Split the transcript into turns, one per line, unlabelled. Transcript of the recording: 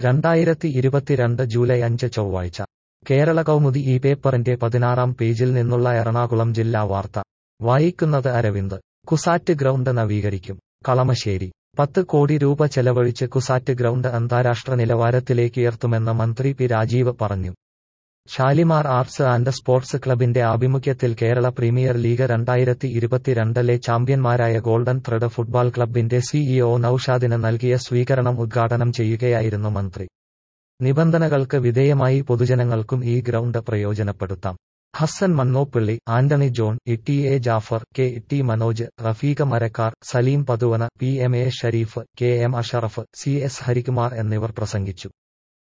രണ്ടായിരത്തി ഇരുപത്തിരണ്ട് ജൂലൈ അഞ്ച് ചൊവ്വാഴ്ച കേരള കൗമുദി ഈ പേപ്പറിന്റെ പതിനാറാം പേജിൽ നിന്നുള്ള എറണാകുളം ജില്ലാ വാർത്ത വായിക്കുന്നത് അരവിന്ദ് കുസാറ്റ് ഗ്രൗണ്ട് നവീകരിക്കും കളമശ്ശേരി പത്ത് കോടി രൂപ ചെലവഴിച്ച് കുസാറ്റ് ഗ്രൗണ്ട് അന്താരാഷ്ട്ര നിലവാരത്തിലേക്ക് ഉയർത്തുമെന്ന് മന്ത്രി പി രാജീവ് പറഞ്ഞു ഷാലിമാർ ആർട്സ് ആൻഡ് സ്പോർട്സ് ക്ലബിന്റെ ആഭിമുഖ്യത്തിൽ കേരള പ്രീമിയർ ലീഗ് രണ്ടായിരത്തി ഇരുപത്തിരണ്ടിലെ ചാമ്പ്യന്മാരായ ഗോൾഡൻ ത്രെഡ് ഫുട്ബോൾ ക്ലബിന്റെ സിഇഒ നൌഷാദിന് നൽകിയ സ്വീകരണം ഉദ്ഘാടനം ചെയ്യുകയായിരുന്നു മന്ത്രി നിബന്ധനകൾക്ക് വിധേയമായി പൊതുജനങ്ങൾക്കും ഈ ഗ്രൗണ്ട് പ്രയോജനപ്പെടുത്താം Hassan Mannoppilly Antony John E A Jaffar K T Manoj Rafeeqa Marakkar Saleem Pathuvana P M A Shareef K M Ashraf C S Harikumar എന്നിവർ പ്രസംഗിച്ചു